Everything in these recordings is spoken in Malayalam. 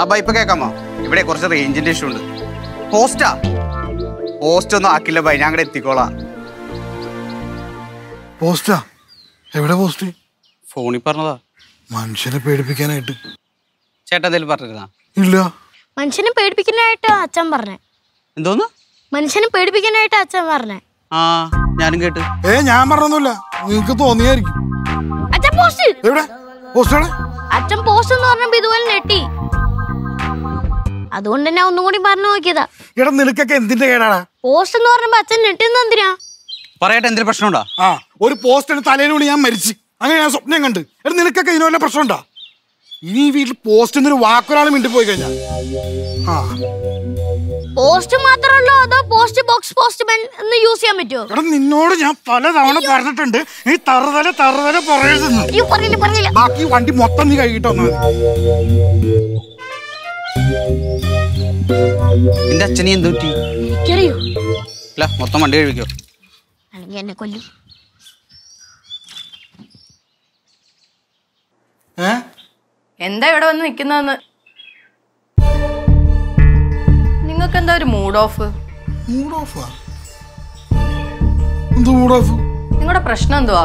ബാബാ ഇപ്പൊ കേക്കാമോ ഇവിടെ കുറച്ച് റേഞ്ചിന്റെ ഇഷ്യൂ ഉണ്ട് പോസ്റ്റാ പോസ്റ്റ് ഒന്നും ആക്കില്ല ബൈ ഞാൻ അങ്ങോട്ട് എത്തിക്കോളാം പോസ്റ്റാ എവിടെ പോസ്റ്റ് ഫോണിൽ പറഞ്ഞതാ മനുഷ്യനെ പേടിപ്പിക്കാനായിട്ട് ചേട്ടാ എന്തെങ്കിലും പറഞ്ഞിരുന്നാ ഇല്ല മനുഷ്യനെ പേടിപ്പിക്കാനായിട്ട് അച്ഛൻ പറഞ്ഞേ എന്തോന്ന് മനുഷ്യനെ പേടിപ്പിക്കാനായിട്ട് അച്ഛൻ പറഞ്ഞേ ആ ഞാനും കേട്ട് ഏ ഞാൻ പറഞ്ഞൊന്നുമില്ല നിങ്ങക്ക് തോന്നിയായിരിക്കും അച്ഛൻ പോസ്റ്റ് എവിടെ പോസ്റ്റ് എവിടെ അച്ഛൻ പോസ്റ്റ് എന്ന് പറഞ്ഞപ്പോ ഇതുപോലെ നെട്ടി അതുകൊണ്ട് ഞാൻ ഒന്നും കൂടി പറഞ്ഞു നോക്കിയതാ എടാ നിനക്കൊക്കെ എന്തിന്റെ കേടാടാ പോസ്റ്റ് എന്ന് പറഞ്ഞപ്പോ അച്ഛൻ നെട്ടുന്ന എന്തിനാ പറയട്ടെ എന്തെങ്കിലും പ്രശ്നമുണ്ടോ ആ ഒരു പോസ്റ്റിന് തലയിൽ വീണ് ഞാൻ മരിച്ചു അങ്ങനെ ഞാൻ സ്വപ്നം കണ്ട് എടാ നിനക്കൊക്കെ ഇതിന് വല്ല പ്രശ്നമുണ്ടാ ഇനി ഈ വീട്ടിൽ പോസ്റ്റ് എന്നൊരു വാക്കൊരാൾ മിണ്ടി പോയി കഴിഞ്ഞാ ആ പോസ്റ്റ് മാത്രമല്ലോ അതോ പോസ്റ്റ് ബോക്സ് പോസ്റ്റ് മാൻ എന്ന് യൂസ് ചെയ്യാൻ പറ്റുമോ എടാ നിന്നോട് ഞാൻ പല തവണ പറഞ്ഞിട്ടുണ്ട് നീ തറുതല തറുതല പറയരുതെന്ന് അയ്യോ പറഞ്ഞില്ല പറഞ്ഞില്ല ബാക്കി വണ്ടി മൊത്തം നീ കഴുകിട്ട് വന്നാൽ മതി നിന്റെ അച്ഛനെ എന്ത് പറ്റി എനിക്കറിയോ ഇല്ല മൊത്തം വണ്ടി കഴിക്കോ അല്ലെങ്കിൽ എന്നെ കൊല്ലും ഏ എന്താ ഇവിടെ വന്ന് നിൽക്കുന്നതെന്ന് നിങ്ങൾക്ക് എന്താ ഒരു മൂഡ് ഓഫ് മൂഡ് ഓഫാ എന്ത് മൂഡ് ഓഫ് നിങ്ങളുടെ പ്രശ്നം എന്തുവാ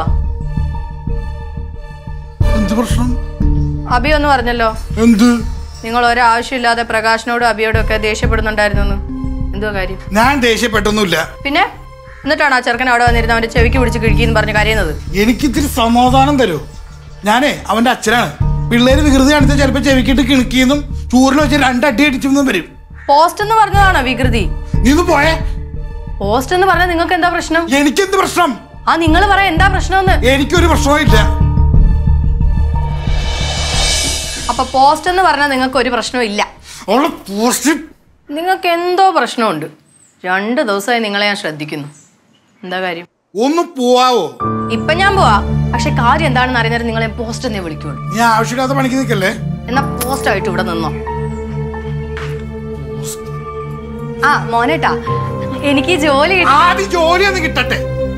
എന്ത് പ്രശ്നം അബി ഒന്ന് പറഞ്ഞല്ലോ എന്ത് നിങ്ങൾ ഒരാവശ്യമില്ലാതെ പ്രകാശിനോടും അബിയോടും ഒക്കെ ദേഷ്യപ്പെടുന്നുണ്ടായിരുന്നു എന്തുവാ കാര്യം ഞാൻ ദേഷ്യപ്പെട്ടൊന്നുമില്ല പിന്നെ എന്നിട്ടാണ് ആ ചെറുക്കൻ അവിടെ വന്നിരുന്ന് അവന്റെ ചെവിക്ക് പിടിച്ച് കിഴിക്കുന്നു പറഞ്ഞ് കരയുന്നത് എനിക്കിത്തിരി സമാധാനം തരൂ ഞാനേ അവന്റെ അച്ഛനാണ് പിള്ളേര് വികൃതി കാണിച്ചാൽ ചിലപ്പോൾ ചെവിക്കിട്ട് കിണക്കിയെന്നും ചൂരിൽ വെച്ച് രണ്ടടി അടിച്ചെന്നും വരും പോസ്റ്റ് എന്ന് പറഞ്ഞതാണോ വികൃതി നീ ഒന്ന് പോയേ പോസ്റ്റ് എന്ന് പറഞ്ഞാൽ നിങ്ങൾക്ക് എന്താ പ്രശ്നം എനിക്കെന്ത് പ്രശ്നം ആ നിങ്ങൾ പറയാ എന്താ പ്രശ്നമെന്ന് എനിക്കൊരു പ്രശ്നവും ഇല്ല അപ്പൊ പോസ്റ്റ് എന്ന് പറഞ്ഞാൽ നിങ്ങൾക്ക് ഒരു പ്രശ്നവും ഇല്ല അവളെ പോസ്റ്റ് നിങ്ങൾക്ക് എന്തോ പ്രശ്നമുണ്ട് രണ്ട് ദിവസമായി നിങ്ങളെ ഞാൻ ശ്രദ്ധിക്കുന്നു എന്താ കാര്യം ഒന്ന് പോവാവോ ഇപ്പൊ ഞാൻ പോവാ പക്ഷെ കാര്യം എന്താണെന്ന് അറിയുന്നത് നിങ്ങളെ പോസ്റ്റ് എന്നേ വിളിക്കുള്ളൂ നീ ആവശ്യമില്ലാത്ത പണിക്ക് നിൽക്കല്ലേ എന്നാ പോസ്റ്റ് ആയിട്ട് ഇവിടെ നിന്നോ ആ മോനേട്ടാ എനിക്ക് ജോലി കിട്ടി ആദ്യം ജോലി ഒന്ന് കിട്ടട്ടെ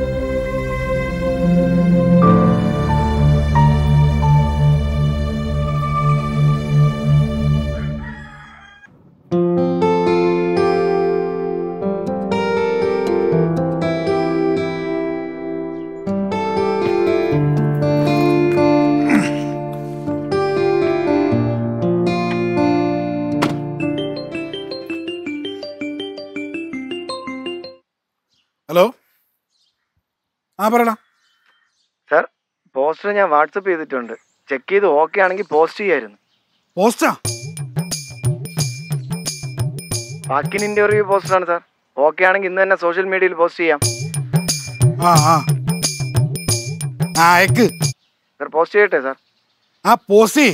ഹലോ ആ പറയടാ സാർ പോസ്റ്റർ ഞാൻ വാട്സപ്പ് ചെയ്തിട്ടുണ്ട് ചെക്ക് ചെയ്ത് ഓക്കെ ആണെങ്കിൽ പോസ്റ്റ് ചെയ്യായിരുന്നു പോസ്റ്റാ വാക്കിൻ ഇന്റർവ്യൂ പോസ്റ്ററാണ് സാർ ഓക്കെ ആണെങ്കിൽ ഇന്ന് തന്നെ സോഷ്യൽ മീഡിയയിൽ പോസ്റ്റ് ചെയ്യാം ആ ആ ആ അയക്ക് സാർ പോസ്റ്റ് ചെയ്യട്ടെ സാർ ആ പോസ്റ്റ്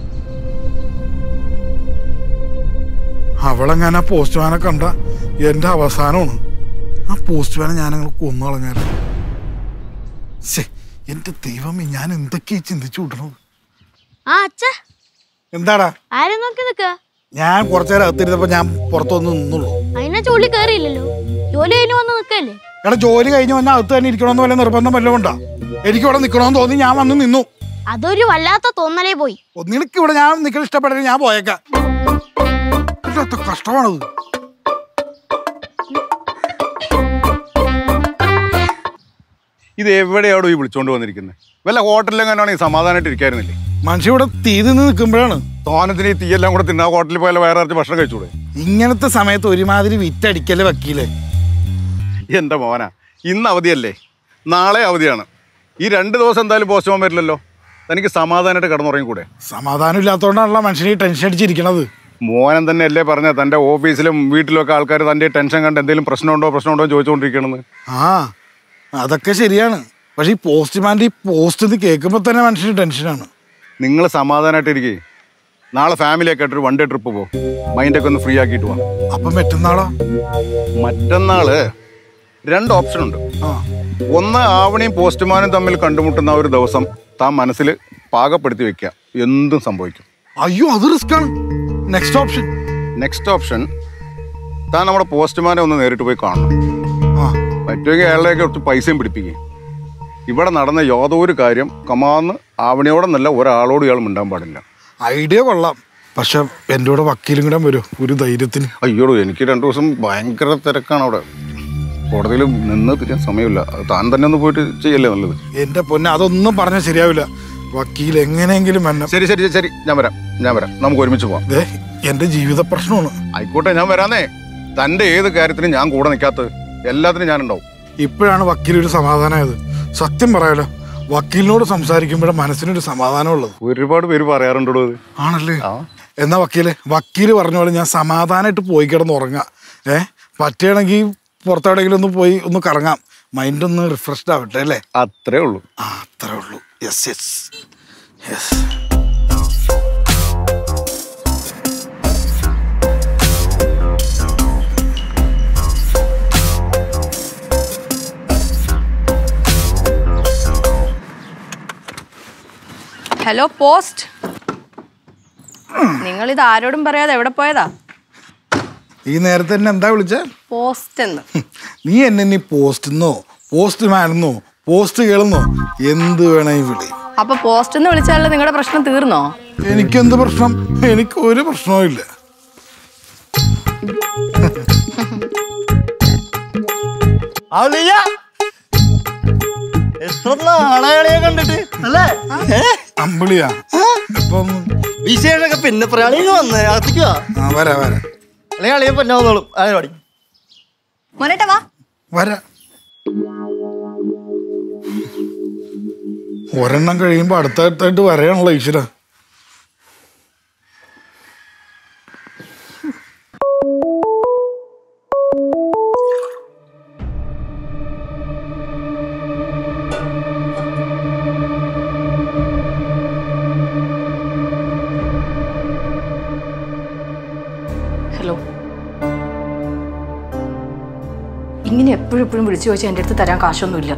അവളെങ്ങനെ ആ പോസ്റ്റ്മാനെ കണ്ട എന്റെ അവസാനമാണ് ആ പോസ്റ്റ്മാനെ ഞാനങ്ങനെ കൊന്നു കളഞ്ഞാല് ശ്ശെ, എന്റെ ദൈവമേ ഞാൻ എന്തൊക്കെയാ ചിന്തിച്ചു വിട്ടണത് ആ അച്ഛ എന്താടാ ആരും നോക്കി നിക്ക ഞാൻ കുറച്ചു നേരം അകത്തിരുന്നപ്പോ ഞാൻ പുറത്തൊന്ന് നിന്നുള്ളൂ അതിനെ ചുള്ളി കയറിയില്ലല്ലോ ജോലി കഴിഞ്ഞ് വന്ന് നിക്കല്ലേ എടാ ജോലി കഴിഞ്ഞ് വന്നാൽ അകത്ത് തന്നെ ഇരിക്കണമെന്ന് വല്ല നിർബന്ധം വല്ലതും ഉണ്ടാ എനിക്ക് ഇവിടെ നിൽക്കണമെന്ന് തോന്നി ഞാൻ വന്ന് നിന്നു അതൊരു വല്ലാത്ത തോന്നലേ പോയി ഓ, നിനക്ക് ഇവിടെ ഞാൻ നിൽക്കാൻ ഇഷ്ടപ്പെടില്ല ഞാൻ പോയേക്കാം ഇല്ലാത്ത കഷ്ടമാണത് ഇത് എവിടെയാണോ ഈ വിളിച്ചോണ്ട് വന്നിരിക്കുന്നത് വല്ല ഹോട്ടലിലെങ്ങാനാണ് ഈ സമാധാനമായിട്ട് ഇരിക്കായിരുന്നില്ലേ മനുഷ്യ ഇവിടെ തീ നിന്ന് നിൽക്കുമ്പോഴാണ് തോനത്തിന് ഈ തീയെല്ലാം കൂടെ തിന്നാ ഹോട്ടലിൽ പോയാൽ വയറിറച്ച് ഭക്ഷണം കഴിച്ചൂടെ ഇങ്ങനത്തെ സമയത്ത് ഒരുമാതിരി വിറ്റടിക്കല്ലേ വക്കീലേ എൻ്റെ മോന ഇന്ന് അവധിയല്ലേ നാളെ അവധിയാണ് ഈ രണ്ട് ദിവസം എന്തായാലും പോസ്റ്റ് പോകാൻ പറ്റില്ലല്ലോ തനിക്ക് സമാധാനമായിട്ട് കിടന്നുറങ്ങിക്കൂടെ സമാധാനം ഇല്ലാത്തതുകൊണ്ടാണല്ലോ മനുഷ്യനെ ഈ ടെൻഷൻ അടിച്ചിരിക്കണത് മോനൻ തന്നെ അല്ലേ പറഞ്ഞ തൻ്റെ ഓഫീസിലും വീട്ടിലൊക്കെ ആൾക്കാർ തൻ്റെ ടെൻഷൻ കണ്ട് എന്തെങ്കിലും പ്രശ്നമുണ്ടോ പ്രശ്നമുണ്ടോ എന്ന് ചോദിച്ചുകൊണ്ടിരിക്കണമെന്ന് ആ അതൊക്കെ ശരിയാണ് പക്ഷെ ഈ പോസ്റ്റ്മാൻ്റെ ഈ പോസ്റ്റ് ഇത് കേൾക്കുമ്പോൾ തന്നെ മനുഷ്യന് ടെൻഷനാണ് നിങ്ങൾ സമാധാനമായിട്ട് ഇരിക്കേ നാളെ ഫാമിലിയൊക്കെ ആയിട്ടൊരു വൺ ഡേ ട്രിപ്പ് പോകും മൈൻഡൊക്കെ ഒന്ന് ഫ്രീ ആക്കിയിട്ട് പോകാം അപ്പം മറ്റന്നാളോ മറ്റന്നാള് രണ്ട് ഓപ്ഷൻ ഉണ്ട് ആ ഒന്ന് ആവണിയും പോസ്റ്റ്മാനും തമ്മിൽ കണ്ടുമുട്ടുന്ന ആ ഒരു ദിവസം താൻ മനസ്സിൽ പാകപ്പെടുത്തി വെക്കുക എന്തും സംഭവിക്കും അയ്യോ അത് റിസ്ക് ആണ് നെക്സ്റ്റ് ഓപ്ഷൻ നെക്സ്റ്റ് ഓപ്ഷൻ താൻ നമ്മുടെ പോസ്റ്റ്മാനെ ഒന്ന് നേരിട്ട് പോയി കാണണം ആ പറ്റുമെങ്കിൽ അയാളെയൊക്കെ കുറച്ച് പൈസയും പിടിപ്പിക്കുക ഇവിടെ നടന്ന യാതൊരു കാര്യം കമാന്ന് ആവണിയോടെന്നല്ല ഒരാളോട് ഇയാൾ മിണ്ടാൻ പാടില്ല ഐഡിയ കൊള്ളാം പക്ഷെ എൻ്റെ കൂടെ വക്കീലും കൂടെ വരും ഒരു ധൈര്യത്തിന് അയ്യോടോ എനിക്ക് രണ്ടു ദിവസം ഭയങ്കര തിരക്കാണ് അവിടെ കോടതിയിൽ നിന്ന് തിരിയാൻ സമയമില്ല അത് താൻ തന്നെ ഒന്ന് പോയിട്ട് ചെയ്യല്ലേ നല്ലത് എൻ്റെ പൊന്നെ അതൊന്നും പറഞ്ഞാൽ ശരിയാവില്ല വക്കീൽ എങ്ങനെയെങ്കിലും എന്നെ ശരി ശരി ശരി ഞാൻ വരാം ഞാൻ വരാം നമുക്ക് ഒരുമിച്ച് പോവാം ദേ എൻ്റെ ജീവിത പ്രശ്നമാണ് ആയിക്കോട്ടെ ഞാൻ വരാന്നേ തൻ്റെ ഏത് കാര്യത്തിനും ഞാൻ കൂടെ നിൽക്കാത്തത് എല്ലാത്തിനും ഞാനുണ്ടാവും ഇപ്പോഴാണ് വക്കീൽ ഒരു സമാധാനമായത് സത്യം പറയാലോ വക്കീലിനോട് സംസാരിക്കുമ്പോഴേ മനസ്സിനൊരു സമാധാനമുള്ളത് ഒരുപാട് പേര് പറയാറുണ്ടോ ഇത് ആണല്ലേ എന്നാ വക്കീലെ വക്കീല് പറഞ്ഞ പോലെ ഞാൻ സമാധാനമായിട്ട് പോയി കിടന്ന് ഉറങ്ങാം ഏ പറ്റുകയാണെങ്കിൽ പുറത്തെവിടെയെങ്കിലും ഒന്ന് പോയി ഒന്ന് കറങ്ങാം മൈൻഡ് ഒന്ന് റിഫ്രഷ്ഡ് ആവട്ടെ അല്ലേ അത്രേ ഉള്ളൂ ആ അത്രേ ഉള്ളൂ yes yes yes hello post നിങ്ങൾ ഇത് ആരോടും പറയാതെ എവിടെ പോയതാ ഈ നേരത്തെ എന്നെ എന്താ വിളിച്ചേ പോസ്റ്റ് എന്ന് നീ എന്നെ നീ പോസ്റ്റെന്നോ പോസ്റ്റ് മാനെന്നോ പോസ്റ്റ് കേളെന്നോ എന്ത് വേണേ വിളി അപ്പൊ പോസ്റ്റ് എന്ന് വിളിച്ചാലേ നിങ്ങളുടെ പ്രശ്നം തീർന്നോ എനിക്കെന്ത് പ്രശ്നം എനിക്ക് ഒരു പ്രശ്നവും ഇല്ല അളിയ എത്ര നാളെ കണ്ടിട്ട് അല്ലേ ഏ? അമ്പിളിയാ ഇപ്പം വിശേഷമൊക്കെ പിന്നെ പറയാളിക്ക് വന്നേ അകത്തേക്ക് വാ ആ വരാ വരാ അല്ലെങ്കിൽ അളിയെ പിന്നെ വന്നോളും അതെ പാടി മോനേട്ടാ വാ വരാ ഒരെണ്ണം കഴിയുമ്പോ അടുത്തടുത്തായിട്ട് വരാനുള്ള ഈശ്വര ഹലോ ഇങ്ങനെ എപ്പോഴും എപ്പോഴും വിളിച്ചു ചോദിച്ചാൽ എൻ്റെ അടുത്ത് തരാൻ കാശൊന്നുമില്ല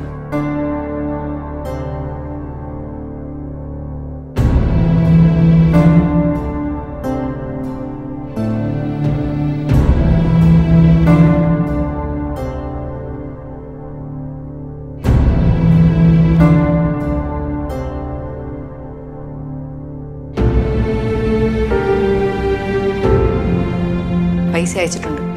പൈസ അയച്ചിട്ടുണ്ട്